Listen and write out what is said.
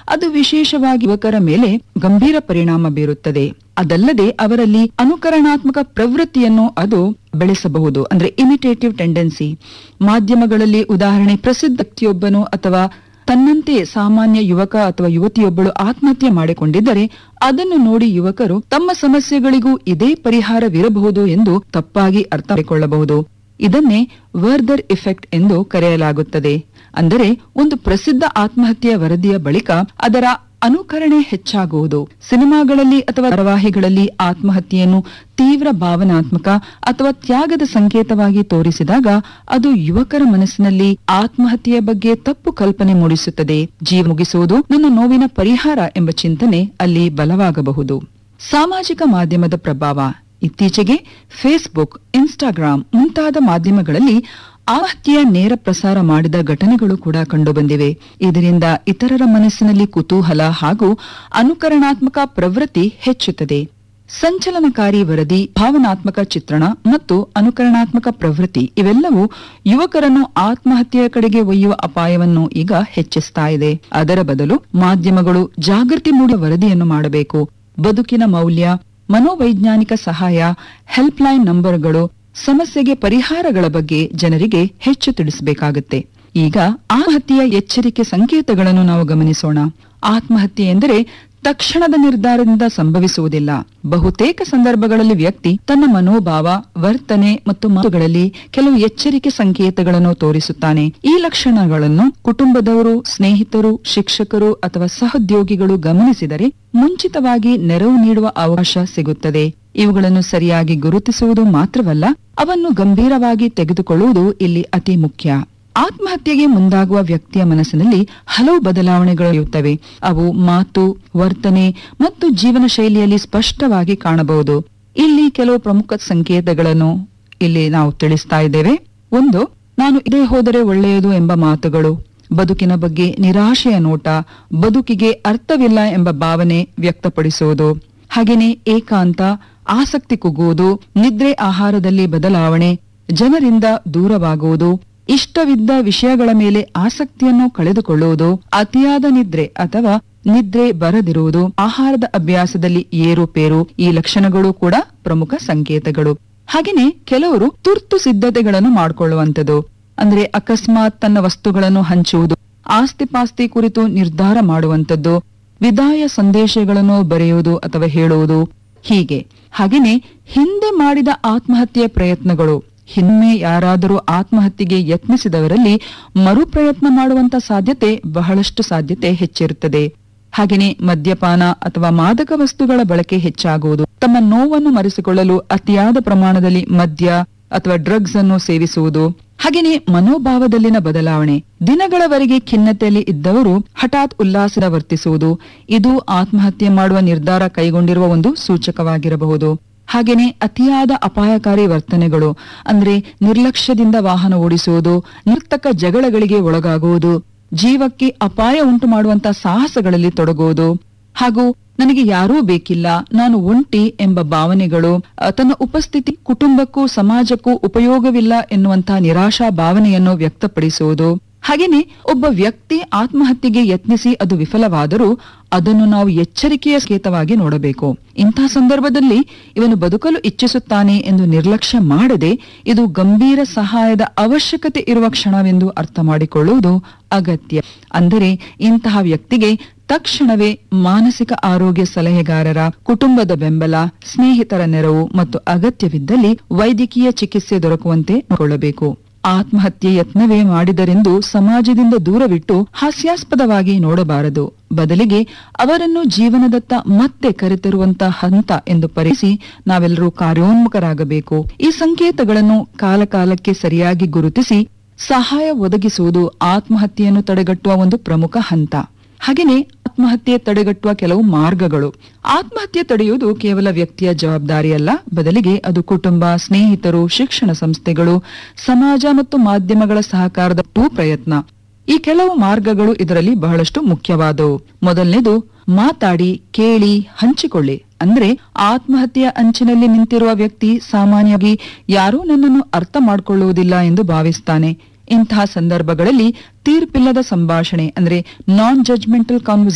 ಅದು ವಿಶೇಷವಾಗಿ ಯುವಕರ ಮೇಲೆ ಗಂಭೀರ ಪರಿಣಾಮ ಬೀರುತ್ತದೆ ಅದಲ್ಲದೆ ಅವರಲ್ಲಿ ಅನುಕರಣಾತ್ಮಕ ಪ್ರವೃತ್ತಿಯನ್ನು ಅದು ಬೆಳೆಸಬಹುದು ಅಂದ್ರೆ ಇಮಿಟೇಟಿವ್ ಟೆಂಡೆನ್ಸಿ ಮಾಧ್ಯಮಗಳಲ್ಲಿ ಉದಾಹರಣೆ ಪ್ರಸಿದ್ಧ ವ್ಯಕ್ತಿಯೊಬ್ಬನು ಅಥವಾ ತನ್ನಂತೆ ಸಾಮಾನ್ಯ ಯುವಕ ಅಥವಾ ಯುವತಿಯೊಬ್ಬಳು ಆತ್ಮಹತ್ಯೆ ಮಾಡಿಕೊಂಡಿದ್ದರೆ ಅದನ್ನು ನೋಡಿ ಯುವಕರು ತಮ್ಮ ಸಮಸ್ಯೆಗಳಿಗೂ ಇದೇ ಪರಿಹಾರವಿರಬಹುದು ಎಂದು ತಪ್ಪಾಗಿ ಅರ್ಥ ಮಾಡಿಕೊಳ್ಳಬಹುದು ಇದನ್ನೇ ವರ್ದರ್ ಇಫೆಕ್ಟ್ ಎಂದು ಕರೆಯಲಾಗುತ್ತದೆ ಅಂದರೆ ಒಂದು ಪ್ರಸಿದ್ಧ ಆತ್ಮಹತ್ಯೆಯ ವರದಿಯ ಬಳಿಕ ಅದರ ಅನುಕರಣೆ ಹೆಚ್ಚಾಗುವುದು ಸಿನಿಮಾಗಳಲ್ಲಿ ಅಥವಾ ಧಾರಾವಾಹಿಗಳಲ್ಲಿ ಆತ್ಮಹತ್ಯೆಯನ್ನು ತೀವ್ರ ಭಾವನಾತ್ಮಕ ಅಥವಾ ತ್ಯಾಗದ ಸಂಕೇತವಾಗಿ ತೋರಿಸಿದಾಗ ಅದು ಯುವಕರ ಮನಸ್ಸಿನಲ್ಲಿ ಆತ್ಮಹತ್ಯೆಯ ಬಗ್ಗೆ ತಪ್ಪು ಕಲ್ಪನೆ ಮೂಡಿಸುತ್ತದೆ ಜೀವ ಮುಗಿಸುವುದು ನನ್ನ ನೋವಿನ ಪರಿಹಾರ ಎಂಬ ಚಿಂತನೆ ಅಲ್ಲಿ ಬಲವಾಗಬಹುದು ಸಾಮಾಜಿಕ ಮಾಧ್ಯಮದ ಪ್ರಭಾವ ಇತ್ತೀಚೆಗೆ ಫೇಸ್ಬುಕ್ ಇನ್ಸ್ಟಾಗ್ರಾಂ ಮುಂತಾದ ಮಾಧ್ಯಮಗಳಲ್ಲಿ ಆತ್ಮಹತ್ಯೆಯ ನೇರ ಪ್ರಸಾರ ಮಾಡಿದ ಘಟನೆಗಳು ಕೂಡ ಕಂಡುಬಂದಿವೆ ಇದರಿಂದ ಇತರರ ಮನಸ್ಸಿನಲ್ಲಿ ಕುತೂಹಲ ಹಾಗೂ ಅನುಕರಣಾತ್ಮಕ ಪ್ರವೃತ್ತಿ ಹೆಚ್ಚುತ್ತದೆ ಸಂಚಲನಕಾರಿ ವರದಿ ಭಾವನಾತ್ಮಕ ಚಿತ್ರಣ ಮತ್ತು ಅನುಕರಣಾತ್ಮಕ ಪ್ರವೃತ್ತಿ ಇವೆಲ್ಲವೂ ಯುವಕರನ್ನು ಆತ್ಮಹತ್ಯೆಯ ಕಡೆಗೆ ಒಯ್ಯುವ ಅಪಾಯವನ್ನು ಈಗ ಹೆಚ್ಚಿಸ್ತಾ ಇದೆ ಅದರ ಬದಲು ಮಾಧ್ಯಮಗಳು ಜಾಗೃತಿ ಮೂಡುವ ವರದಿಯನ್ನು ಮಾಡಬೇಕು ಬದುಕಿನ ಮೌಲ್ಯ ಮನೋವೈಜ್ಞಾನಿಕ ಸಹಾಯ ಹೆಲ್ಪ್ಲೈನ್ ನಂಬರ್ಗಳು ಸಮಸ್ಯೆಗೆ ಪರಿಹಾರಗಳ ಬಗ್ಗೆ ಜನರಿಗೆ ಹೆಚ್ಚು ತಿಳಿಸಬೇಕಾಗುತ್ತೆ ಈಗ ಆತ್ಮಹತ್ಯೆಯ ಎಚ್ಚರಿಕೆ ಸಂಕೇತಗಳನ್ನು ನಾವು ಗಮನಿಸೋಣ ಆತ್ಮಹತ್ಯೆ ಎಂದರೆ ತಕ್ಷಣದ ನಿರ್ಧಾರದಿಂದ ಸಂಭವಿಸುವುದಿಲ್ಲ ಬಹುತೇಕ ಸಂದರ್ಭಗಳಲ್ಲಿ ವ್ಯಕ್ತಿ ತನ್ನ ಮನೋಭಾವ ವರ್ತನೆ ಮತ್ತು ಮಾತುಗಳಲ್ಲಿ ಕೆಲವು ಎಚ್ಚರಿಕೆ ಸಂಕೇತಗಳನ್ನು ತೋರಿಸುತ್ತಾನೆ ಈ ಲಕ್ಷಣಗಳನ್ನು ಕುಟುಂಬದವರು ಸ್ನೇಹಿತರು ಶಿಕ್ಷಕರು ಅಥವಾ ಸಹೋದ್ಯೋಗಿಗಳು ಗಮನಿಸಿದರೆ ಮುಂಚಿತವಾಗಿ ನೆರವು ನೀಡುವ ಅವಕಾಶ ಸಿಗುತ್ತದೆ ಇವುಗಳನ್ನು ಸರಿಯಾಗಿ ಗುರುತಿಸುವುದು ಮಾತ್ರವಲ್ಲ ಅವನ್ನು ಗಂಭೀರವಾಗಿ ತೆಗೆದುಕೊಳ್ಳುವುದು ಇಲ್ಲಿ ಅತಿ ಮುಖ್ಯ ಆತ್ಮಹತ್ಯೆಗೆ ಮುಂದಾಗುವ ವ್ಯಕ್ತಿಯ ಮನಸ್ಸಿನಲ್ಲಿ ಹಲವು ಬದಲಾವಣೆಗಳು ಇರುತ್ತವೆ ಅವು ಮಾತು ವರ್ತನೆ ಮತ್ತು ಜೀವನ ಶೈಲಿಯಲ್ಲಿ ಸ್ಪಷ್ಟವಾಗಿ ಕಾಣಬಹುದು ಇಲ್ಲಿ ಕೆಲವು ಪ್ರಮುಖ ಸಂಕೇತಗಳನ್ನು ಇಲ್ಲಿ ನಾವು ತಿಳಿಸ್ತಾ ಇದ್ದೇವೆ ಒಂದು ನಾನು ಇದೇ ಹೋದರೆ ಒಳ್ಳೆಯದು ಎಂಬ ಮಾತುಗಳು ಬದುಕಿನ ಬಗ್ಗೆ ನಿರಾಶೆಯ ನೋಟ ಬದುಕಿಗೆ ಅರ್ಥವಿಲ್ಲ ಎಂಬ ಭಾವನೆ ವ್ಯಕ್ತಪಡಿಸುವುದು ಹಾಗೇನೆ ಏಕಾಂತ ಆಸಕ್ತಿ ಕುಗ್ಗುವುದು ನಿದ್ರೆ ಆಹಾರದಲ್ಲಿ ಬದಲಾವಣೆ ಜನರಿಂದ ದೂರವಾಗುವುದು ಇಷ್ಟವಿದ್ದ ವಿಷಯಗಳ ಮೇಲೆ ಆಸಕ್ತಿಯನ್ನು ಕಳೆದುಕೊಳ್ಳುವುದು ಅತಿಯಾದ ನಿದ್ರೆ ಅಥವಾ ನಿದ್ರೆ ಬರದಿರುವುದು ಆಹಾರದ ಅಭ್ಯಾಸದಲ್ಲಿ ಏರುಪೇರು ಈ ಲಕ್ಷಣಗಳು ಕೂಡ ಪ್ರಮುಖ ಸಂಕೇತಗಳು ಹಾಗೇನೆ ಕೆಲವರು ತುರ್ತು ಸಿದ್ಧತೆಗಳನ್ನು ಮಾಡಿಕೊಳ್ಳುವಂಥದ್ದು ಅಂದ್ರೆ ಅಕಸ್ಮಾತ್ ತನ್ನ ವಸ್ತುಗಳನ್ನು ಹಂಚುವುದು ಆಸ್ತಿ ಪಾಸ್ತಿ ಕುರಿತು ನಿರ್ಧಾರ ಮಾಡುವಂಥದ್ದು ವಿದಾಯ ಸಂದೇಶಗಳನ್ನು ಬರೆಯುವುದು ಅಥವಾ ಹೇಳುವುದು ಹೀಗೆ ಹಾಗೇನೆ ಹಿಂದೆ ಮಾಡಿದ ಆತ್ಮಹತ್ಯೆಯ ಪ್ರಯತ್ನಗಳು ಹಿಂದೆ ಯಾರಾದರೂ ಆತ್ಮಹತ್ಯೆಗೆ ಯತ್ನಿಸಿದವರಲ್ಲಿ ಮರು ಪ್ರಯತ್ನ ಮಾಡುವಂತ ಸಾಧ್ಯತೆ ಬಹಳಷ್ಟು ಸಾಧ್ಯತೆ ಹೆಚ್ಚಿರುತ್ತದೆ ಹಾಗೆಯೇ ಮದ್ಯಪಾನ ಅಥವಾ ಮಾದಕ ವಸ್ತುಗಳ ಬಳಕೆ ಹೆಚ್ಚಾಗುವುದು ತಮ್ಮ ನೋವನ್ನು ಮರೆಸಿಕೊಳ್ಳಲು ಅತಿಯಾದ ಪ್ರಮಾಣದಲ್ಲಿ ಮದ್ಯ ಅಥವಾ ಡ್ರಗ್ಸ್ ಅನ್ನು ಸೇವಿಸುವುದು ಹಾಗೆಯೇ ಮನೋಭಾವದಲ್ಲಿನ ಬದಲಾವಣೆ ದಿನಗಳವರೆಗೆ ಖಿನ್ನತೆಯಲ್ಲಿ ಇದ್ದವರು ಹಠಾತ್ ಉಲ್ಲಾಸದ ವರ್ತಿಸುವುದು ಇದು ಆತ್ಮಹತ್ಯೆ ಮಾಡುವ ನಿರ್ಧಾರ ಕೈಗೊಂಡಿರುವ ಒಂದು ಸೂಚಕವಾಗಿರಬಹುದು ಹಾಗೇನೆ ಅತಿಯಾದ ಅಪಾಯಕಾರಿ ವರ್ತನೆಗಳು ಅಂದ್ರೆ ನಿರ್ಲಕ್ಷ್ಯದಿಂದ ವಾಹನ ಓಡಿಸುವುದು ನಿರ್ತಕ ಜಗಳಗಳಿಗೆ ಒಳಗಾಗುವುದು ಜೀವಕ್ಕೆ ಅಪಾಯ ಉಂಟು ಮಾಡುವಂತ ಸಾಹಸಗಳಲ್ಲಿ ತೊಡಗುವುದು ಹಾಗೂ ನನಗೆ ಯಾರೂ ಬೇಕಿಲ್ಲ ನಾನು ಒಂಟಿ ಎಂಬ ಭಾವನೆಗಳು ಅ, ತನ್ನ ಉಪಸ್ಥಿತಿ ಕುಟುಂಬಕ್ಕೂ ಸಮಾಜಕ್ಕೂ ಉಪಯೋಗವಿಲ್ಲ ಎನ್ನುವಂತಹ ನಿರಾಶಾ ಭಾವನೆಯನ್ನು ವ್ಯಕ್ತಪಡಿಸುವುದು ಹಾಗೇನೆ ಒಬ್ಬ ವ್ಯಕ್ತಿ ಆತ್ಮಹತ್ಯೆಗೆ ಯತ್ನಿಸಿ ಅದು ವಿಫಲವಾದರೂ ಅದನ್ನು ನಾವು ಎಚ್ಚರಿಕೆಯ ಸಂಕೇತವಾಗಿ ನೋಡಬೇಕು ಇಂತಹ ಸಂದರ್ಭದಲ್ಲಿ ಇವನು ಬದುಕಲು ಇಚ್ಛಿಸುತ್ತಾನೆ ಎಂದು ನಿರ್ಲಕ್ಷ್ಯ ಮಾಡದೆ ಇದು ಗಂಭೀರ ಸಹಾಯದ ಅವಶ್ಯಕತೆ ಇರುವ ಕ್ಷಣವೆಂದು ಅರ್ಥ ಮಾಡಿಕೊಳ್ಳುವುದು ಅಗತ್ಯ ಅಂದರೆ ಇಂತಹ ವ್ಯಕ್ತಿಗೆ ತಕ್ಷಣವೇ ಮಾನಸಿಕ ಆರೋಗ್ಯ ಸಲಹೆಗಾರರ ಕುಟುಂಬದ ಬೆಂಬಲ ಸ್ನೇಹಿತರ ನೆರವು ಮತ್ತು ಅಗತ್ಯವಿದ್ದಲ್ಲಿ ವೈದ್ಯಕೀಯ ಚಿಕಿತ್ಸೆ ದೊರಕುವಂತೆ ನೋಡಿಕೊಳ್ಳಬೇಕು ಆತ್ಮಹತ್ಯೆ ಯತ್ನವೇ ಮಾಡಿದರೆಂದು ಸಮಾಜದಿಂದ ದೂರವಿಟ್ಟು ಹಾಸ್ಯಾಸ್ಪದವಾಗಿ ನೋಡಬಾರದು ಬದಲಿಗೆ ಅವರನ್ನು ಜೀವನದತ್ತ ಮತ್ತೆ ಕರೆತರುವಂತ ಹಂತ ಎಂದು ಪರಿಸಿ ನಾವೆಲ್ಲರೂ ಕಾರ್ಯೋನ್ಮುಖರಾಗಬೇಕು ಈ ಸಂಕೇತಗಳನ್ನು ಕಾಲಕಾಲಕ್ಕೆ ಸರಿಯಾಗಿ ಗುರುತಿಸಿ ಸಹಾಯ ಒದಗಿಸುವುದು ಆತ್ಮಹತ್ಯೆಯನ್ನು ತಡೆಗಟ್ಟುವ ಒಂದು ಪ್ರಮುಖ ಹಂತ ಹಾಗೆಯೇ ಆತ್ಮಹತ್ಯೆ ತಡೆಗಟ್ಟುವ ಕೆಲವು ಮಾರ್ಗಗಳು ಆತ್ಮಹತ್ಯೆ ತಡೆಯುವುದು ಕೇವಲ ವ್ಯಕ್ತಿಯ ಜವಾಬ್ದಾರಿಯಲ್ಲ ಬದಲಿಗೆ ಅದು ಕುಟುಂಬ ಸ್ನೇಹಿತರು ಶಿಕ್ಷಣ ಸಂಸ್ಥೆಗಳು ಸಮಾಜ ಮತ್ತು ಮಾಧ್ಯಮಗಳ ಸಹಕಾರದ ಟೂ ಪ್ರಯತ್ನ ಈ ಕೆಲವು ಮಾರ್ಗಗಳು ಇದರಲ್ಲಿ ಬಹಳಷ್ಟು ಮುಖ್ಯವಾದವು ಮೊದಲನೇದು ಮಾತಾಡಿ ಕೇಳಿ ಹಂಚಿಕೊಳ್ಳಿ ಅಂದ್ರೆ ಆತ್ಮಹತ್ಯೆಯ ಅಂಚಿನಲ್ಲಿ ನಿಂತಿರುವ ವ್ಯಕ್ತಿ ಸಾಮಾನ್ಯವಾಗಿ ಯಾರೂ ನನ್ನನ್ನು ಅರ್ಥ ಮಾಡಿಕೊಳ್ಳುವುದಿಲ್ಲ ಎಂದು ಭಾವಿಸ್ತಾನೆ ಇಂತಹ ಸಂದರ್ಭಗಳಲ್ಲಿ ತೀರ್ಪಿಲ್ಲದ ಸಂಭಾಷಣೆ ಅಂದ್ರೆ ನಾನ್ ಜಜ್ಮೆಂಟಲ್ ಕಾನ್ವರ್ಸೇಷನ್